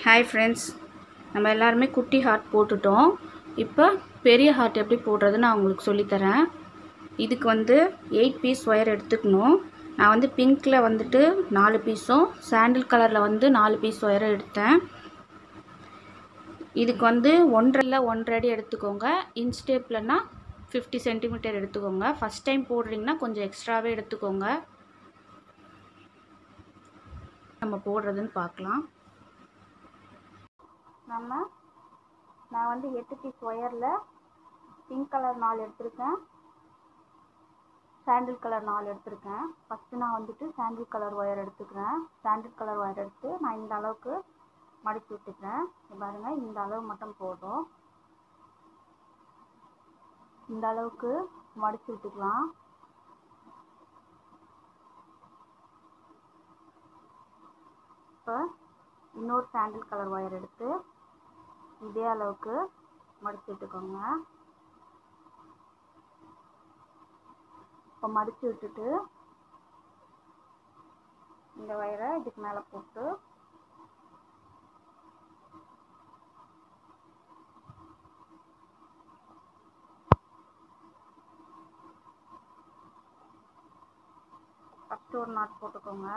hi friends நம்ம எல்லாருமே குட்டி ஹார்ட் போட்டுட்டோம் இப்போ பெரிய ஹார்ட் எப்படி போடுறதுன்னு நான் உங்களுக்கு சொல்லித்தரேன் இதுக்கு வந்து எயிட் பீஸ் ஒயர் எடுத்துக்கணும் நான் வந்து பிங்க்கில் வந்துட்டு நாலு பீஸும் சாண்டில் கலரில் வந்து நாலு பீஸ் ஒயரும் எடுத்தேன் இதுக்கு வந்து ஒன்றரை ஒன்றரை அடி எடுத்துக்கோங்க இன்ச் டேப்லனா ஃபிஃப்டி சென்டிமீட்டர் எடுத்துக்கோங்க ஃபஸ்ட் டைம் போடுறீங்கன்னா கொஞ்சம் எக்ஸ்ட்ராவே எடுத்துக்கோங்க நம்ம போடுறதுன்னு பார்க்கலாம் நம்ம நான் வந்து எட்டு பீஸ் ஒயரில் பிங்க் கலர் நாலு எடுத்திருக்கேன் சாண்டில் கலர் நாலு எடுத்திருக்கேன் ஃபஸ்ட்டு நான் வந்துட்டு சாண்டில் கலர் ஒயர் எடுத்துக்கிறேன் சாண்டில் கலர் ஒயர் எடுத்து நான் இந்த அளவுக்கு மடித்து விட்டுக்கிறேன் இங்க பாருங்க இந்த அளவு மட்டும் போதும் இந்த அளவுக்கு மடித்து விட்டுக்கலாம் இப்போ இன்னொரு சாண்டில் கலர் ஒயர் எடுத்து இதே அளவுக்கு மடித்து விட்டுக்கோங்க இப்போ மடித்து விட்டுட்டு இந்த ஒயரை இதுக்கு மேலே போட்டு ஃபஸ்ட்டு ஒரு நாட் போட்டுக்கோங்க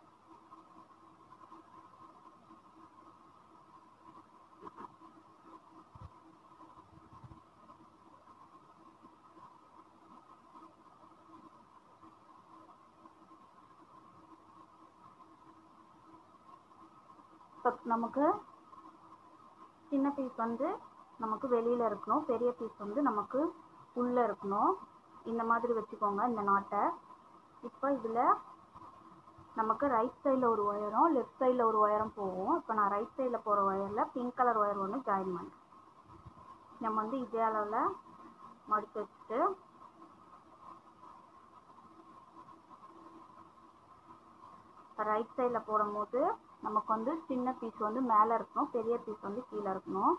இப்போ நமக்கு சின்ன பீஸ் வந்து நமக்கு வெளியில் இருக்கணும் பெரிய பீஸ் வந்து நமக்கு உள்ளே இருக்கணும் இந்த மாதிரி வச்சுக்கோங்க இந்த நாட்டை இப்போ இதில் நமக்கு ரைட் சைடில் ஒரு ஒயரும் லெஃப்ட் சைடில் ஒரு ஒயரும் போகும் இப்போ நான் ரைட் சைடில் போகிற ஒயரில் பிங்க் கலர் ஒயர் ஒன்று ஜாயின் பண்ணுறேன் நம்ம வந்து இதே அளவில் மடித்து வச்சுட்டு ரைட் சைடில் போடும்போது நமக்கு வந்து சின்ன பீஸ் வந்து மேலே இருக்கணும் பெரிய பீஸ் வந்து கீழே இருக்கணும்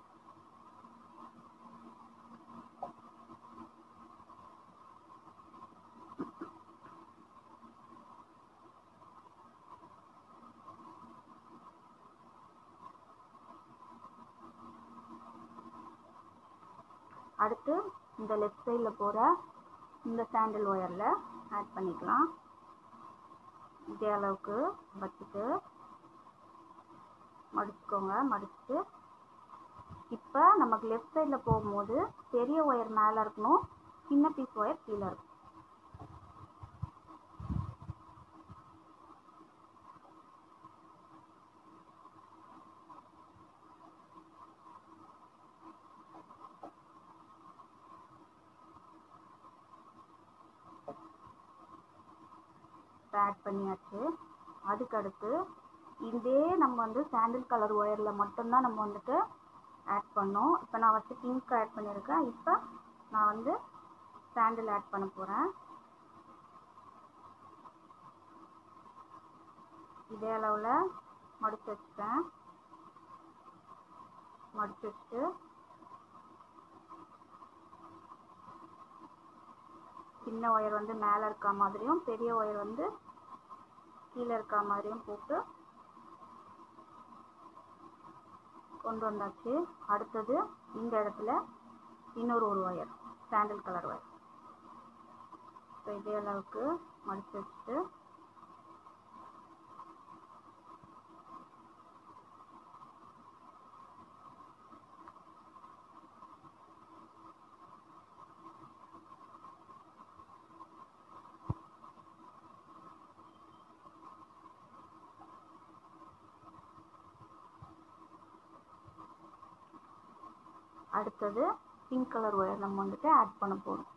அடுத்து இந்த லெஃப்ட் சைடில் போகிற இந்த சாண்டில் ஒயரில் ஆட் பண்ணிக்கலாம் இதே அளவுக்கு வச்சுட்டு மடிச்சுக்கோங்க மடிச்சுட்டு இப்போ நமக்கு லெஃப்ட் சைடில் போகும்போது பெரிய ஒயர் மேலே இருக்கணும் சின்ன பீஸ் ஒயர் கீழே இருக்கும் ஆட் பண்ணியாச்சு அதுக்கடுத்து இதே நம்ம வந்து சாண்டில் கலர் ஒயரில் மட்டும்தான் நம்ம வந்துட்டு ஆட் பண்ணோம் இப்போ நான் வந்து பிங்க் ஆட் பண்ணியிருக்கேன் இப்போ நான் வந்து சாண்டில் ஆட் பண்ண போகிறேன் இதே அளவில் மடித்து வச்சுட்டேன் மடித்து வச்சுட்டு சின்ன ஒயர் வந்து மேலே இருக்க மாதிரியும் பெரிய ஒயர் வந்து கீழே இருக்க மாதிரியும் போட்டு கொண்டு வந்தாச்சு அடுத்தது இந்த இடத்துல இன்னொரு ஒரு ஒயர் சாண்டில் கலர் ஒயர் இப்போ இதே அளவுக்கு மடித்து வச்சுட்டு அடுத்தது பிங்க் கலர் ஒயர் நம்ம வந்துட்டு ஆட் பண்ண போகிறோம்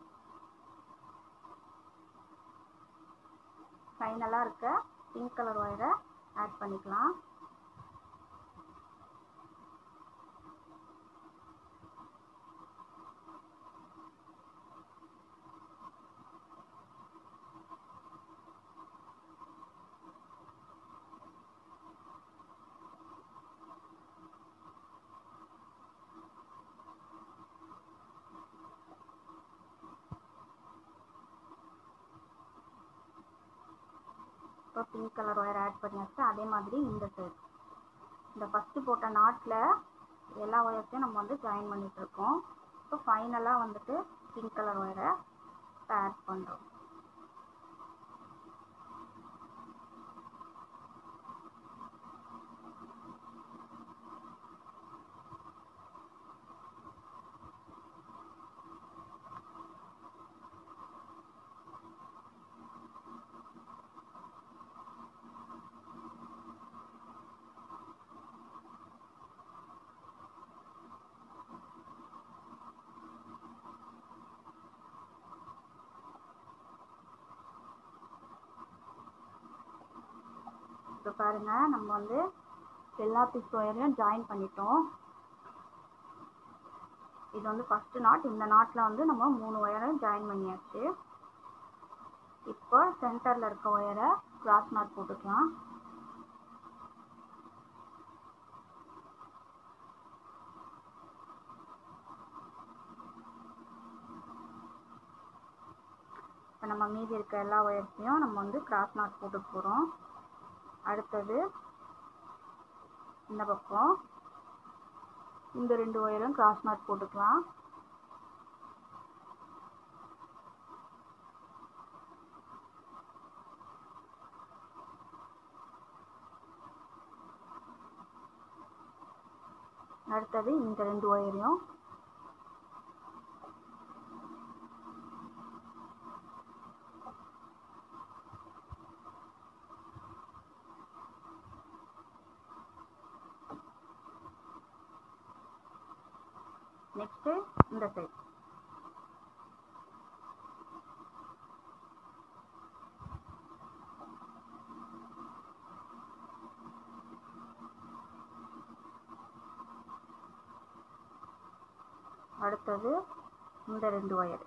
ஃபைனலாக இருக்க பிங்க் கலர் ஒயரை ஆட் பண்ணிக்கலாம் இப்போ பிங்க் கலர் ஒயர் ஆட் பண்ணியாச்சு அதே மாதிரி இந்த சைடு இந்த ஃபஸ்ட்டு போட்ட நாட்டில் எல்லா ஒயர்ஸையும் நம்ம வந்து ஜாயின் பண்ணிகிட்ருக்கோம் ஸோ ஃபைனலாக வந்துட்டு பிங்க் கலர் ஒயரை ஆட் பண்ணுறோம் இப்போ பாருங்கள் நம்ம வந்து எல்லா பீஸ் ஒயரையும் ஜாயின் பண்ணிட்டோம் இது வந்து ஃபஸ்ட்டு நாட் இந்த நாட்டில் வந்து நம்ம மூணு ஒயரையும் ஜாயின் பண்ணியாச்சு இப்போ சென்டரில் இருக்க ஒயரை கிராஸ் நாட் போட்டுக்கலாம் இப்போ நம்ம மீதி இருக்க எல்லா ஒயர்ஸையும் நம்ம வந்து கிராஸ் நாட் போட்டு போகிறோம் அடுத்தது இந்த பக்கம் இந்த ரெண்டு ஒயரும் கிராஸ் நாட் போட்டுக்கலாம் அடுத்தது இந்த ரெண்டு ஒயரையும் நெக்ஸ்ட்டு இந்த சைட் அடுத்தது இந்த ரெண்டு ஒயர்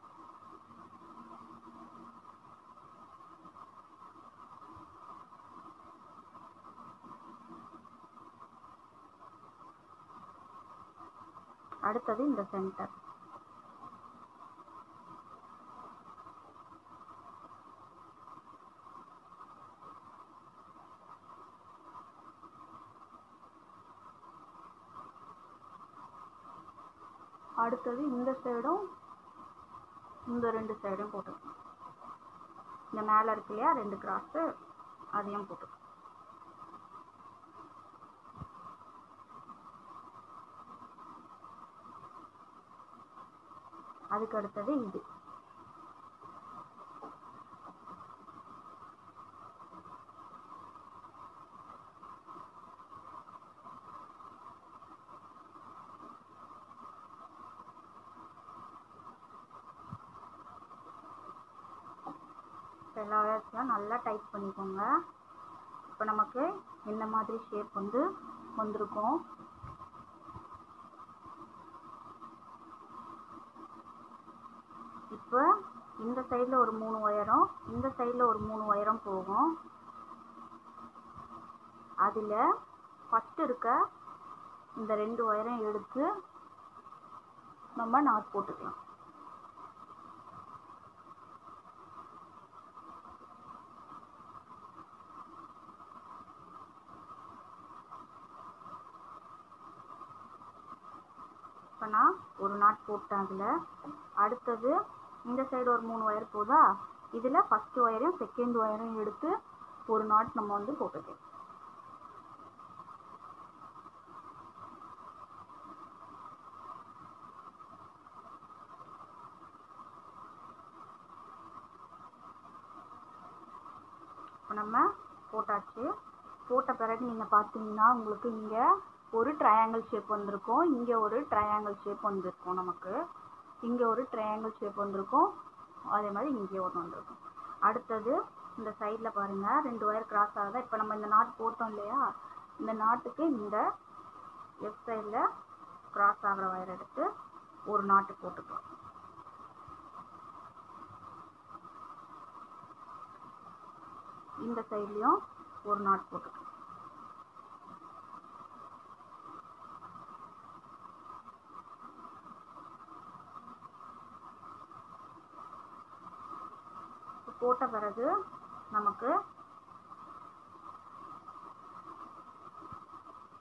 அடுத்தது இந்த சென்டர் அடுத்தது இந்த சைடும் இந்த ரெண்டு சைடும் போட்டுக்கணும் இந்த மேலே இருக்கு இல்லையா ரெண்டு கிராஸு அதையும் போட்டுக்கணும் அதுக்கு அடுத்தது இது எல்லா ஒயர்ஸ்லாம் நல்லா டைட் பண்ணிக்கோங்க இப்போ நமக்கு இந்த மாதிரி ஷேப் வந்து வந்திருக்கும் இப்போ இந்த சைடில் ஒரு மூணு ஒயரும் இந்த சைடில் ஒரு மூணு ஒயரும் போகும் அதில் ஃபஸ்ட்டு இருக்க இந்த ரெண்டு ஒயரையும் எடுத்து நம்ம நாட் போட்டுக்கலாம் இப்போ நான் ஒரு நாட் போட்டேன் அதில் அடுத்தது இந்த சைடு ஒரு மூணு ஒயர் போதா இதில் ஃபஸ்ட்டு ஒயரையும் செகண்ட் ஒயரையும் எடுத்து ஒரு நாட் நம்ம வந்து போட்டுக்கலாம் இப்போ நம்ம போட்டாச்சு போட்ட பிறகு நீங்கள் பார்த்தீங்கன்னா உங்களுக்கு இங்கே ஒரு ட்ரையாங்கிள் ஷேப் வந்திருக்கும் இங்கே ஒரு ட்ரையாங்கிள் ஷேப் வந்திருக்கும் நமக்கு இங்கே ஒரு ட்ரையாங்கிள் ஷேப் வந்திருக்கும் அதே மாதிரி இங்கே ஒன்று வந்திருக்கும் அடுத்தது இந்த சைடில் பாருங்கள் ரெண்டு ஒயர் கிராஸ் ஆகுதா இப்போ நம்ம இந்த நாட் போட்டோம் இல்லையா இந்த நாட்டுக்கு இந்த லெஃப்ட் சைடில் கிராஸ் ஆகிற ஒயர் எடுத்து ஒரு நாட்டு போட்டுக்கலாம் இந்த சைட்லேயும் ஒரு நாட் போட்டுக்கலாம் போட்ட பிறகு நமக்கு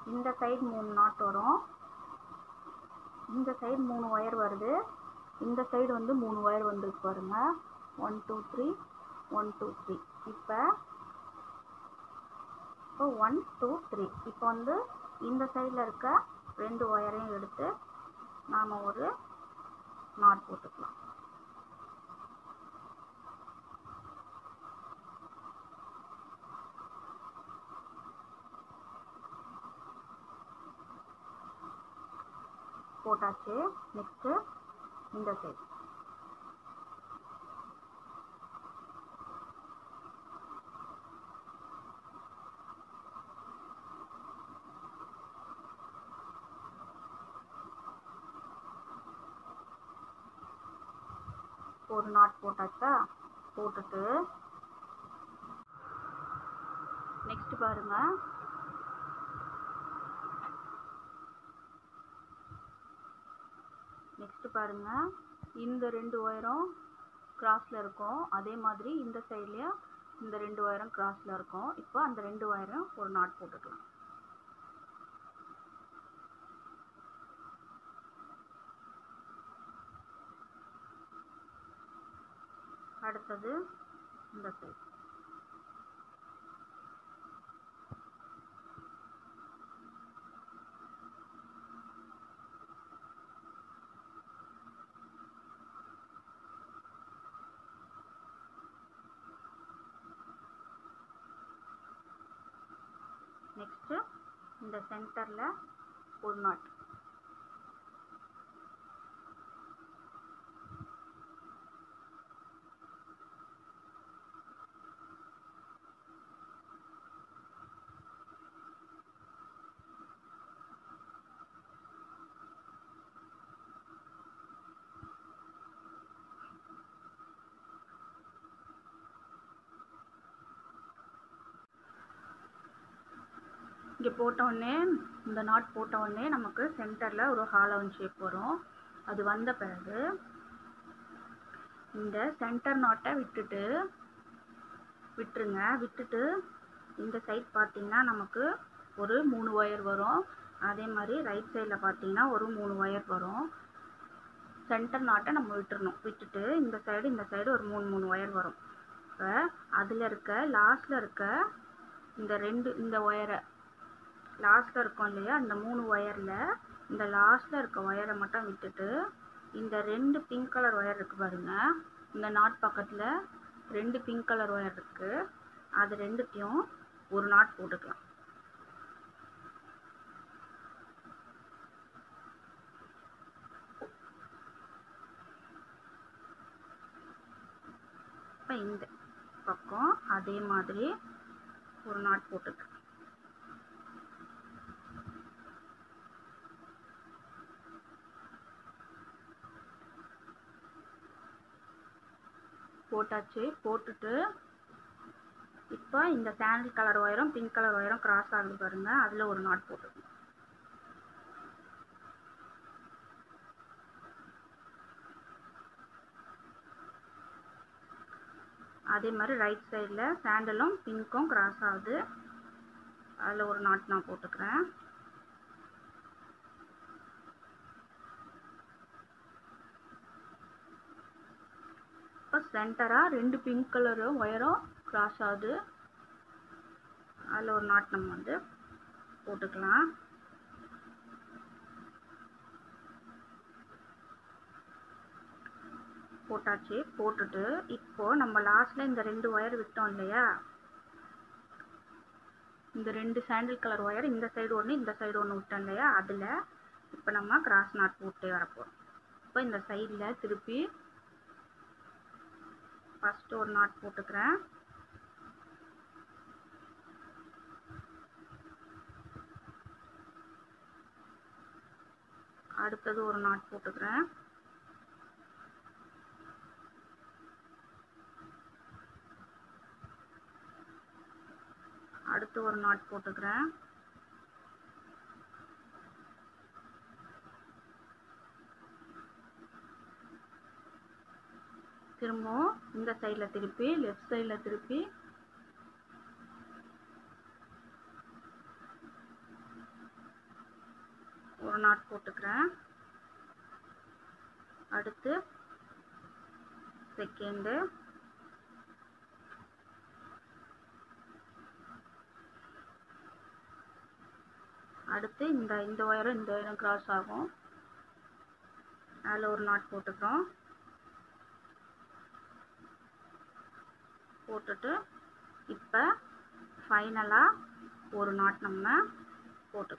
இந்த சைடு மூணு நாட் வரும் இந்த சைடு மூணு ஒயர் வருது இந்த சைடு வந்து மூணு ஒயர் வந்துருக்கு பாருங்க one two three one two three இப்போ இப்போ ஒன் டூ த்ரீ இப்போ வந்து இந்த சைடில் இருக்க ரெண்டு ஒயரையும் எடுத்து நாம் ஒரு நாட் போட்டுக்கலாம் போட்டாச்சு நெக்ஸ்ட்டு இந்த சைடு ஒரு நாட் போட்டாச்சா போட்டுட்டு நெக்ஸ்ட் பாருங்க நெக்ஸ்ட் பாருங்க இந்த ரெண்டு ஒயரும் கிராஸில் இருக்கும் அதே மாதிரி இந்த சைட்லேயும் இந்த ரெண்டு ஒயரும் கிராஸில் இருக்கும் இப்போ அந்த ரெண்டு ஒயரும் ஒரு நாட் போட்டுக்கலாம் அடுத்தது இந்த சைடு நெக்ஸ்ட்டு இந்த சென்டரில் ஒரு நாட் இங்கே போட்ட உடனே இந்த நாட் போட்ட உடனே நமக்கு சென்டரில் ஒரு ஹாலோவன் ஷேப் வரும் அது வந்த பிறகு இந்த சென்டர் நாட்டை விட்டுட்டு விட்டுருங்க விட்டுட்டு இந்த சைட் பார்த்தீங்கன்னா நமக்கு ஒரு மூணு ஒயர் வரும் அதே மாதிரி ரைட் சைடில் பார்த்தீங்கன்னா ஒரு மூணு ஒயர் வரும் சென்டர் நாட்டை நம்ம விட்டுறணும் விட்டுட்டு இந்த சைடு இந்த சைடு ஒரு மூணு மூணு ஒயர் வரும் இப்போ அதில் இருக்க லாஸ்ட்டில் இருக்க இந்த ரெண்டு இந்த ஒயரை லாஸ்ட்டில் இருக்கும் இல்லையா அந்த மூணு ஒயரில் இந்த லாஸ்ட்டில் இருக்க ஒயரை மட்டும் விட்டுட்டு இந்த ரெண்டு பிங்க் கலர் ஒயர் இருக்குது பாருங்க இந்த நாட் பக்கத்தில் ரெண்டு பிங்க் கலர் ஒயர் இருக்குது அது ரெண்டுத்தையும் ஒரு நாட் போட்டுக்கலாம் இப்போ இந்த பக்கம் அதே மாதிரி ஒரு நாட் போட்டுக்கலாம் போட்டாச்சு போட்டுட்டு இப்போ இந்த சாண்டில் கலர் ஒயரும் பிங்க் கலர் ஒயரும் கிராஸ் ஆகுது பாருங்க அதில் ஒரு நாட் போட்டுக்கணும் அதே மாதிரி ரைட் சைடில் சாண்டலும் பிங்க்கும் கிராஸ் ஆகுது அதில் ஒரு நாட் நான் போட்டுக்கிறேன் இப்போ சென்டராக ரெண்டு பிங்க் கலரு ஒயரும் கிராஸ் ஆகுது அதில் ஒரு நாட் நம்ம வந்து போட்டுக்கலாம் போட்டாச்சு போட்டுட்டு இப்போ நம்ம லாஸ்ட்ல இந்த ரெண்டு ஒயர் விட்டோம் இல்லையா இந்த ரெண்டு சாண்டில் கலர் ஒயர் இந்த சைடு ஒன்று இந்த சைடு ஒன்று விட்டோம் இல்லையா அதில் இப்போ நம்ம கிராஸ் நாட் போட்டே வரப்போம் இப்போ இந்த சைடில் திருப்பி ஃபஸ்ட்டு ஒரு நாட் போட்டுக்கிறேன் அடுத்தது ஒரு நாட் போட்டுக்கிறேன் அடுத்து ஒரு நாட் போட்டுக்கிறேன் திரும்பவும் இந்த சைடில் திருப்பி லெஃப்ட் சைடில் திருப்பி நாட் போட்டுக்கிறேன் அடுத்து செகண்டு அடுத்து இந்த இந்த ஒயரும் இந்த ஒயரும் கிராஸ் ஆகும் அதில் ஒரு நாட் போட்டுக்கிறோம் போட்டுட்டு இப்போ ஃபைனலாக ஒரு நாட் நம்ம போட்டு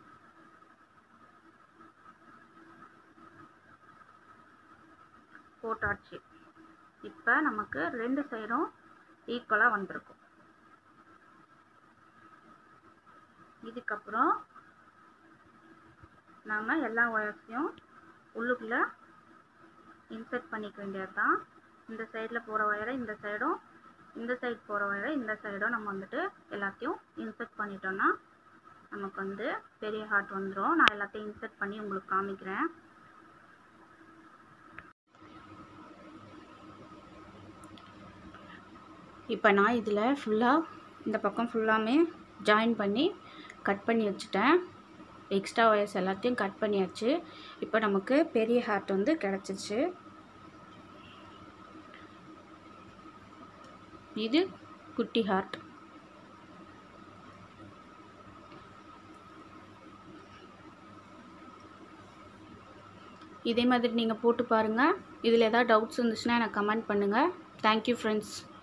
போட்டாச்சு இப்போ நமக்கு ரெண்டு சைடும் ஈக்குவலாக வந்திருக்கும் இதுக்கப்புறம் நாம் எல்லா ஒயர்ஸையும் உள்ளுக்குள்ளே இன்சர்ட் பண்ணிக்க வேண்டியது தான் இந்த சைடில் போகிற ஒயரை இந்த சைடும் இந்த சைடு போகிற ஒயரை இந்த சைடும் நம்ம வந்துட்டு எல்லாத்தையும் இன்சர்ட் பண்ணிட்டோம்னா நமக்கு வந்து பெரிய ஹார்ட் வந்துடும் நான் எல்லாத்தையும் இன்சர்ட் பண்ணி உங்களுக்கு காமிக்கிறேன் இப்போ நான் இதில் ஃபுல்லாக இந்த பக்கம் ஃபுல்லாமே ஜாயின் பண்ணி கட் பண்ணி வச்சுட்டேன் எக்ஸ்ட்ரா ஒயர்ஸ் எல்லாத்தையும் கட் பண்ணியாச்சு இப்போ நமக்கு பெரிய ஹார்ட் வந்து கிடச்சிச்சு இது குட்டி ஹார்ட் இதே மாதிரி நீங்கள் போட்டு பாருங்கள் இதில் ஏதாவது டவுட்ஸ் இருந்துச்சுன்னா எனக்கு கமெண்ட் பண்ணுங்கள் தேங்க்யூ ஃப்ரெண்ட்ஸ்